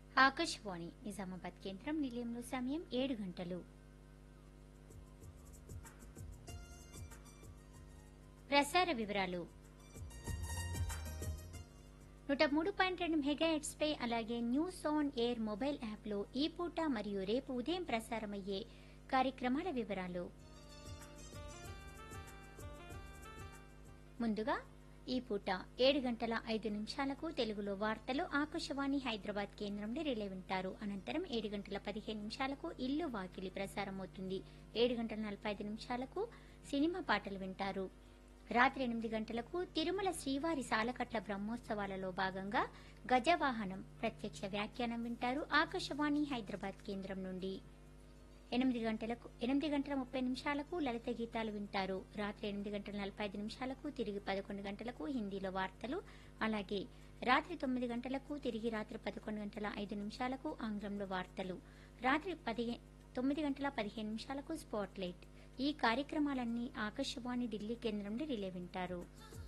ఆకాశవాణి నిజామాబాద్ కేంద్రం నిలయంలో సమయం ఏడు గంటలు ప్రసార వివరాలు నూట మూడు పాయింట్ రెండు మెగాహెట్స్ పై అలాగే న్యూస్ ఆన్ ఎయిర్ మొబైల్ యాప్లో ఈ పూట మరియు రేపు ఉదయం ప్రసారమయ్యే కార్యక్రమాల వివరాలు ముందుగా ఈ పూట ఏడు గంటల ఐదు నిమిషాలకు తెలుగులో వార్తలు ఆకాశవాణి హైదరాబాద్ కేంద్రం నుండి రిలే వింటారు అనంతరం ఏడు గంటల పదిహేను నిమిషాలకు ఇల్లు వాకిలి ప్రసారమవుతుంది ఏడు గంటల నలభై ఐదు నిమిషాలకు సినిమా పాటలు వింటారు రాత్రి ఎనిమిది గంటలకు తిరుమల శ్రీవారి సాలకట్ల బ్రహ్మోత్సవాలలో భాగంగా గజవాహనం ప్రత్యక్ష వ్యాఖ్యానం వింటారు ఆకాశవాణి హైదరాబాద్ కేంద్రం నుండి ఎనిమిది గంటలకు ఎనిమిది గంటల ముప్పై నిమిషాలకు లలిత గీతాలు వింటారు రాత్రి ఎనిమిది గంటల నలభై ఐదు నిమిషాలకు తిరిగి పదకొండు గంటలకు హిందీలో వార్తలు అలాగే రాత్రి తొమ్మిది గంటలకు తిరిగి రాత్రి పదకొండు గంటల ఐదు నిమిషాలకు ఆంగ్లంలో వార్తలు రాత్రి పదిహే తొమ్మిది గంటల పదిహేను నిమిషాలకు స్పాట్ లైట్ ఈ కార్యక్రమాలన్నీ ఆకాశవాణి ఢిల్లీ కేంద్రం నుండి రిలే వింటారు